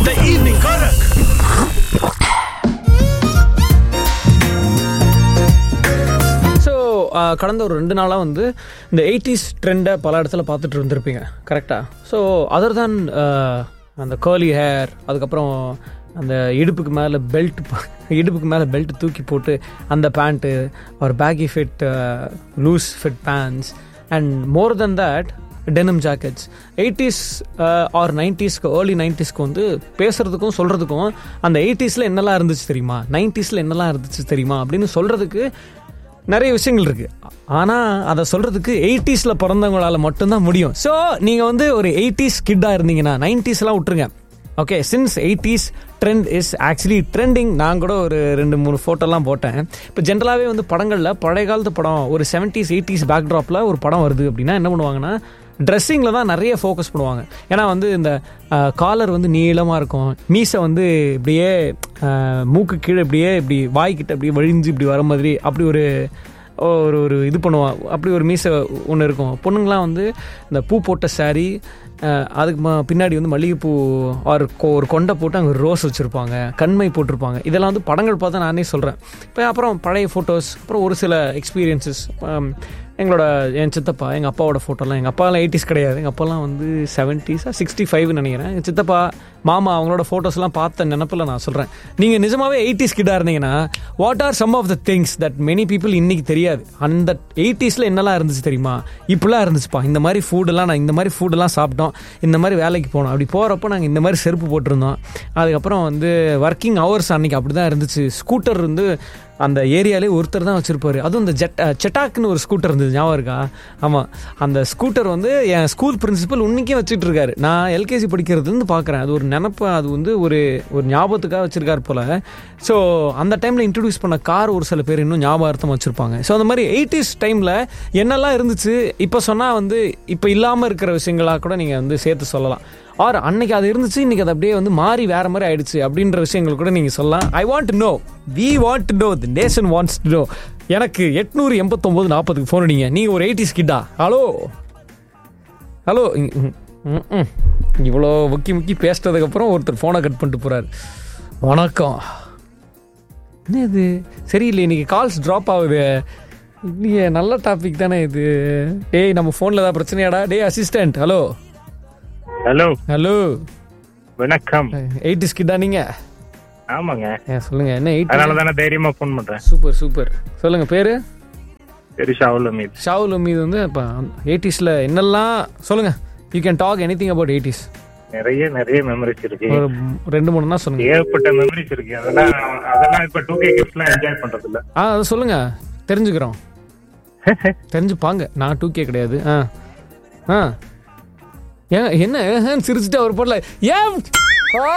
The evening Korak. So கடந்த ஒரு ரெண்டு நாளாக வந்து இந்த எயிட்டிஸ் ட்ரெண்டை பல இடத்துல பார்த்துட்டு இருந்திருப்பீங்க கரெக்டாக ஸோ அதர் தான் அந்த கேர்லி ஹேர் அதுக்கப்புறம் அந்த இடுப்புக்கு மேலே பெல்ட் இடுப்புக்கு மேலே பெல்ட் தூக்கி போட்டு அந்த பேண்ட்டு ஒரு baggy fit loose fit pants and more then that denim jackets eighties or நைன்டிஸ்க்கு ஏர்லி நைன்டிஸ்க்கு வந்து பேசுகிறதுக்கும் சொல்கிறதுக்கும் அந்த எயிட்டிஸில் என்னெல்லாம் இருந்துச்சு தெரியுமா நைன்டிஸில் என்னெல்லாம் இருந்துச்சு தெரியுமா அப்படின்னு சொல்கிறதுக்கு நிறைய விஷயங்கள் இருக்கு ஆனால் அதை சொல்றதுக்கு எயிட்டிஸில் பிறந்தவங்களால மட்டும்தான் முடியும் ஸோ நீங்கள் வந்து ஒரு எயிட்டிஸ் கிட்டாக இருந்தீங்கன்னா நைன்டிஸ்லாம் விட்டுருங்க okay since eighties trend is actually trending நான் கூட ஒரு ரெண்டு மூணு ஃபோட்டோலாம் போட்டேன் இப்போ ஜென்ரலாகவே வந்து படங்களில் பழைய காலத்து படம் ஒரு செவன்ட்டீஸ் எயிட்டிஸ் பேக்ட்ராப்பில் ஒரு படம் வருது அப்படின்னா என்ன பண்ணுவாங்கன்னா ட்ரெஸ்ஸிங்கில் தான் நிறைய ஃபோக்கஸ் பண்ணுவாங்க ஏன்னா வந்து இந்த காலர் வந்து நீளமாக இருக்கும் மீசை வந்து இப்படியே அஹ், மூக்கு கீழே இப்படியே இப்படி வாய்க்கிட்ட அப்படியே வழிஞ்சு இப்படி வர மாதிரி அப்படி ஒரு ஒரு ஒரு இது பண்ணுவான் அப்படி ஒரு மீசை ஒன்று இருக்கும் பொண்ணுங்களாம் வந்து இந்த பூ போட்ட saree அஹ், அதுக்கு ம- பின்னாடி வந்து மல்லிகைப்பூ ஒரு கொ- ஒரு கொண்டை போட்டு அங்கே ரோஸ் வச்சுருப்பாங்க கண்மை போட்டிருப்பாங்க இதெல்லாம் வந்து படங்கள் பார்த்தா நானே சொல்கிறேன் இப்போ அப்புறம் பழைய ஃபோட்டோஸ் அப்புறம் ஒரு சில எக்ஸ்பீரியன்சஸ் எங்களோட என் சித்தப்பா எங்கள் அப்பாவோட ஃபோட்டோலாம் எங்கள் அப்பாலாம் எயிட்டிஸ் கிடையாது எங்கள் அப்பாலாம் வந்து செவன்ட்டீஸா சிக்ஸ்டி ஃபைவ்னு நினைக்கிறேன் எங்கள் சித்தப்பா மாமா அவங்களோட ஃபோட்டோஸ்லாம் பார்த்த நினப்பில் நான் சொல்கிறேன் நீங்கள் நிஜமாவே எயிட்டிஸ் கிட்டாக இருந்தீங்கன்னா what are some of the things that many people இன்னைக்கு தெரியாது அந்த எயிட்டிஸில் என்னெல்லாம் இருந்துச்சு தெரியுமா இப்படிலாம் இருந்துச்சுப்பா இந்த மாதிரி ஃபுட்டெல்லாம் நான் இந்த மாதிரி ஃபுட்டெல்லாம் சாப்பிட்டோம் இந்த மாதிரி வேலைக்கு போனோம் அப்படி போகிறப்போ நாங்கள் இந்த மாதிரி செருப்பு போட்டிருந்தோம் அதுக்கப்புறம் வந்து ஒர்க்கிங் ஹவர்ஸ் அன்னைக்கு அப்படி தான் இருந்துச்சு ஸ்கூட்டர் வந்து அந்த ஏரியாலே ஒருத்தர் தான் வச்சிருப்பாரு அதுவும் இந்த ஜெட் செட்டாக்னு ஒரு ஸ்கூட்டர் இருந்தது ஞாபகம் இருக்கா ஆமாம் அந்த ஸ்கூட்டர் வந்து என் ஸ்கூல் பிரின்சிபல் இன்னைக்கே வச்சுட்டு இருக்காரு நான் எல்கேஜி படிக்கிறதுலேருந்து பார்க்குறேன் அது ஒரு நினப்பு அது வந்து ஒரு ஒரு ஞாபகத்துக்காக வச்சிருக்காரு போல ஸோ அந்த டைமில் இன்ட்ரடியூஸ் பண்ண கார் ஒரு சில பேர் இன்னும் ஞாபகார்த்தம் வச்சுருப்பாங்க ஸோ அந்த மாதிரி எயிட்டிஸ் டைமில் என்னெல்லாம் இருந்துச்சு இப்போ சொன்னால் வந்து இப்போ இல்லாமல் இருக்கிற விஷயங்களாக கூட நீங்கள் வந்து சேர்த்து சொல்லலாம் ஆர் அன்னைக்கு அது இருந்துச்சு இன்னைக்கு அது அப்படியே வந்து மாறி வேற மாதிரி ஆயிடுச்சு அப்படின்ற விஷயங்கள் கூட நீங்கள் சொல்லலாம் I want know we want know the nation wants to know எனக்கு எட்நூறு எண்பத்தொம்போது நாற்பதுக்கு ஃபோன் அடிங்க நீங்கள் ஒரு எயிட்டிஸ் கிட்டா ஹலோ ஹலோ இவ்வளோ முக்கி முக்கி பேசினதுக்கப்புறம் ஒருத்தர் ஃபோனை கட் பண்ணிட்டு போகிறாரு வணக்கம் என்ன இது சரியில்லை இன்னைக்கு கால்ஸ் ட்ராப் ஆகுது இல்லையே நல்ல டாபிக் தானே இது டேய் நம்ம ஃபோனில் ஏதாவது பிரச்சனையாடா டேய் அசிஸ்டன்ட் ஹலோ ஹலோ ஹலோ வணக்கம் எயிட்டிஸ் கிட்டா நீங்கள் ஆமாங்க ஏன் சொல்லுங்க என்ன எயிட் அதனால தானே தைரியமா ஃபோன் பண்றேன் சூப்பர் சூப்பர் சொல்லுங்க பேரு பெருசா அவ்வளோ மீது ஷாவுல் மீது வந்து இப்போ எயிட்டிஸில் என்னெல்லாம் சொல்லுங்க you can talk anything about eighties நிறைய நிறைய மெமரிஸ் இருக்கு ஒரு ரெண்டு மூணு தான் சொல்லுங்க ஏகப்பட்ட மெமரிஸ் இருக்கு அதெல்லாம் அதெல்லாம் இப்ப டூ கே கிட்ஸ்லாம் என்ஜாய் பண்றது இல்ல ஆ அதை சொல்லுங்க தெரிஞ்சுக்கிறோம் தெரிஞ்சுப்பாங்க நான் டூ கே கிடையாது ஆ ஆ ஏன் என்ன ஏன் சிரிச்சுட்டு அவர் போடல ஏன் ஆ!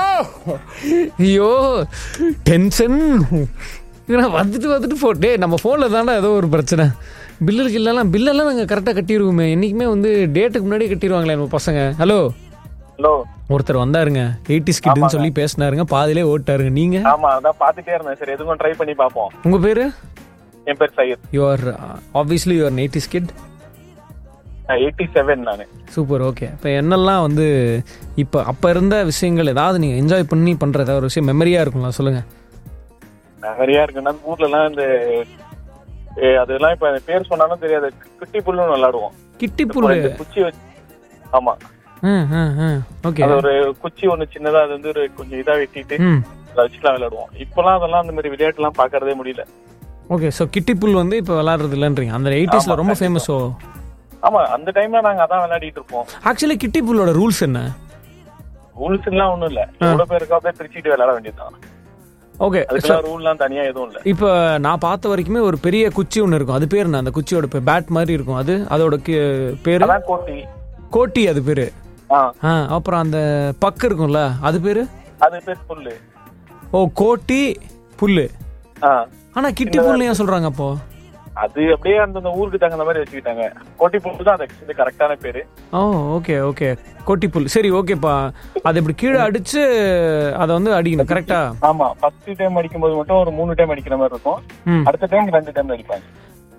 ஐயோ டென்ஷன் வந்துட்டு வந்துட்டு போ டேய் நம்ம ஃபோனில் தானே ஏதோ ஒரு பிரச்சனை பில்லுக்கு இல்லைலாம் பில்லெல்லாம் நாங்கள் கரெக்டாக கட்டிடுவோமே என்றைக்குமே வந்து டேட்டுக்கு முன்னாடி கட்டிடுவாங்களே நம்ம பசங்க ஹலோ ஹலோ ஒருத்தர் வந்தாருங்க எயிட்டிஸ் கிட்னு சொல்லி பேசினாருங்க பாதியிலே ஓட்டாருங்க நீங்கள் ஆமா அதான் பாத்துட்டே இருந்தேன் சரி எதுவும் ட்ரை பண்ணி பாப்போம் உங்கள் பேர் என் பேர் Syed you are obviously you are eighties kid eighty seven நானு சூப்பர் ஓகே இப்போ என்னெல்லாம் வந்து இப்போ அப்போ இருந்த விஷயங்கள் ஏதாவது நீங்கள் என்ஜாய் பண்ணி பண்ணுற ஏதாவது ஒரு விஷயம் மெமரியாக இருக்கும்ல சொல்லுங்கள் நிறைய இருக்குன்னா ஊர்ல எல்லாம் இந்த ஏ, அதெல்லாம் இப்ப எனக்கு பேர் சொன்னாலும் தெரியாது குட்டி புல்லுன்னு விளையாடுவோம் கிட்டி இப்போ புல்லு இந்த குச்சி வச்சு ஆமா ஓகே அது ஒரு குச்சி ஒண்ணு சின்னதா அது வந்து ஒரு கொஞ்சம் இதா வெட்டிட்டு ம் அதை வச்சுலாம் விளையாடுவோம் இப்பெல்லாம் அதெல்லாம் அந்த மாதிரி விளையாட்டு எல்லாம் பாக்குறதே முடியல ஓகே ஸோ கிட்டி புல் வந்து இப்போ விளாட்றது இல்லைன்றீங்க அந்த எயிட்டிஸில் ஆமா, ரொம்ப கண்டிப்பா. ஃபேமஸோ ஆமா அந்த டைம்ல நாங்க அதான் விளையாடிட்டு இருப்போம் ஆக்சுவலி கிட்டி புல்லோட ரூல்ஸ் என்ன ரூல்ஸ் எல்லாம் ஒண்ணும் இல்ல எவ்வளவு பேருக்கு அப்படியே பிரிச்சுட்டு விளையாட வேண்டியதுதான் ஓகே அதுக்கெல்லாம் ரூல்லாம் தனியா எதுவும் இல்ல இப்போ நான் பார்த்த வரைக்குமே ஒரு பெரிய குச்சி ஒன்று இருக்கும் அது பேர் என்ன அந்த குச்சியோட பேர் பேட் மாதிரி இருக்கும் அது அதோட கி- பேரு அதான் கோட்டி கோட்டி அது பேரு ஆ ஆ அப்புறம் அந்த பக்கு இருக்கும்ல அது பேரு அது பேர் புல்லு ஓ கோட்டி புல்லு ஆ ஆனா கிட்டி புல்லு ஏன் சொல்றாங்க அப்போ அது அப்படியே அந்தந்த ஊருக்கு தகுந்த மாதிரி வச்சுக்கிட்டாங்க கோட்டி புல் தான் அது கரெக்டான பேரு ஓ ஓகே ஓகே கோட்டி புல் சரி ஓகேப்பா அது இப்படி கீழே அடிச்சு அதை வந்து அடிக்கணும் கரெக்டா ஆமா ஃபர்ஸ்ட் டைம் அடிக்கும் போது மட்டும் ஒரு மூணு டைம் அடிக்கிற மாதிரி இருக்கும் ம் அடுத்த டைம் ரெண்டு டைம் அடிப்பாங்க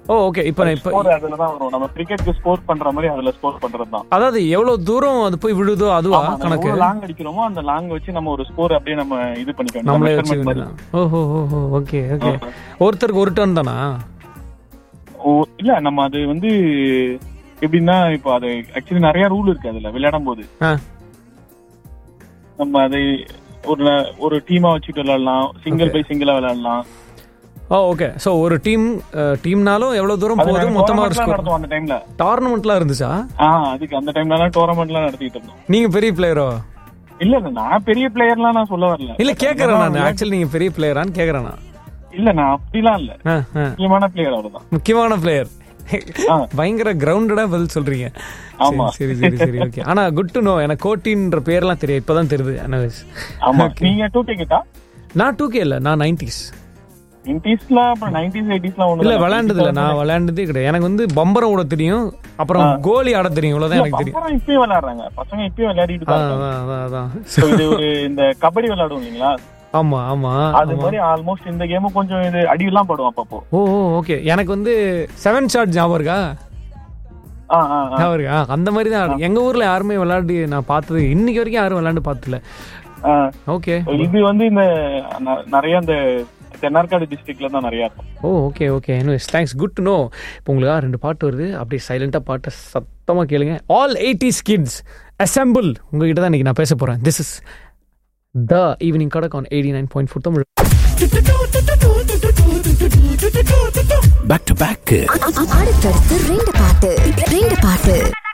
ஓ ஓகே இப்போ நான் இப்போ ஸ்கோர் அதுல தான் வரும் நம்ம கிரிக்கெட்க்கு ஸ்கோர் பண்ற மாதிரி அதுல ஸ்கோர் பண்றது தான் அதாவது எவ்வளவு தூரம் அது போய் விழுதோ அதுவா கணக்கு லாங் அடிக்கிறோமோ அந்த லாங் வச்சு நம்ம ஒரு ஸ்கோர் அப்படியே நம்ம இது பண்ணிக்கணும் நம்மளே measurement வச்சு மாதிரி. வேண்டியதான். ஓஹோ ஓஹோ ஓகே ஓகே ஒருத்தருக்கு ஒரு டர்ன் தானா ஓ இல்ல நம்ம அது வந்து எப்படின்னா இப்போ அது ஆக்சுவலி நிறைய ரூல் இருக்கு அதுல விளையாடும் போது ஆ நம்ம அதை ஒரு ந- ஒரு டீமா வச்சுட்டு விளையாடலாம் சிங்கிள் பை சிங்கிளா விளையாடலாம் ஓ ஓகே ஸோ ஒரு டீம் டீம்னாலும் எவ்வளவு தூரம் அது போகுது நாங்க மொத்தமா ஒரு tournament-லாம் ஸ்கோர் நடத்துவோம் அந்த டைம்ல டோர்னமெண்ட்லாம் இருந்துச்சா ஆ அதுக்கு அந்த டைம்ல எல்லாம் டோர்னமெண்ட்லாம் நடத்திட்டு இருந்தோம் நீங்க பெரிய பிளேயரோ இல்ல இல்ல நான் பெரிய பிளேயர்லாம் நான் சொல்ல வரல இல்ல கேக்குறேன் நான் ஆக்சுவலி நீங்க பெரிய பிளேயரான்னு கேக்குறேன் நான் இல்ல நான் அப்படிலாம் இல்ல ஆ, ஆ. முக்கியமான பிளேயர் அவ்வளவுதான் முக்கியமான பிளேயர் ஆ. பயங்கர கிரவுண்டடா பதில் சொல்றீங்க ஆமா. சரி சரி சரி சரி ஓகே ஆனா குட் டு நோ எனக்கு கோட்டின்ற பேர்லாம் தெரியும் இப்பதான் தெரியுது anyways. ஆமா நீங்க டூ கேட்டா நான் டூ கே இல்ல நான் நைன்டிஸ் நைன்டிஸ்ல அப்புறம் நைன்டிஸ் எயிட்டிஸ்லாம் ஒண்ணு இல்ல விளையாண்டது இல்ல நான் விளையாண்டதே கிடையாது எனக்கு வந்து பம்பரம் ஓட தெரியும் அப்புறம் கோலி ஆட தெரியும் இவ்வளவுதான் எனக்கு தெரியும் பசங்க இப்பயும் விளையாடுறாங்க பசங்க இப்பயும் விளையாடிட்டு ஆ, தான் இருக்காங்க. அதான் அதான் அதான் So, இது ஒரு இந்த கபடி விளையாடுவோம் இல்லைங்களா ஆமா ஆமா அது மாதிரி ஆல்மோஸ்ட் இந்த கேமும் கொஞ்சம் இது அடியெல்லாம் படும் அப்பப்போ ஓ ஓகே எனக்கு வந்து செவன் ஷாட் ஞாபகம் இருக்கா ஆ, ஆ, ஆ. ஞாபகம் இருக்கா அந்த மாதிரி தான் எங்க ஊர்ல யாருமே விளையாடி நான் பார்த்தது இன்னைக்கு வரைக்கும் யாரும் விளையாண்டு பார்த்ததில்ல ஆ. ஓகே இது வந்து இந்த ந- நிறைய இந்த தென்னார்காடு டிஸ்ட்ரிக்ட்ல தான் நிறைய இருக்கும் oh okay okay anyways thanks good to know இப்போ உங்களுக்காக ரெண்டு பாட்டு வருது அப்படியே சைலண்டாக பாட்டை சத்தமாக கேளுங்க ஆல் எயிட்டி கிட்ஸ் அசம்பிள் உங்ககிட்ட தான் இன்னைக்கு நான் பேச போகிறேன் திஸ் இஸ் த ஈவினிங் கடக் on eighty nine point four Tamil Back to back. அடுத்தடுத்து ரெண்டு பாட்டு ரெண்டு பாட்டு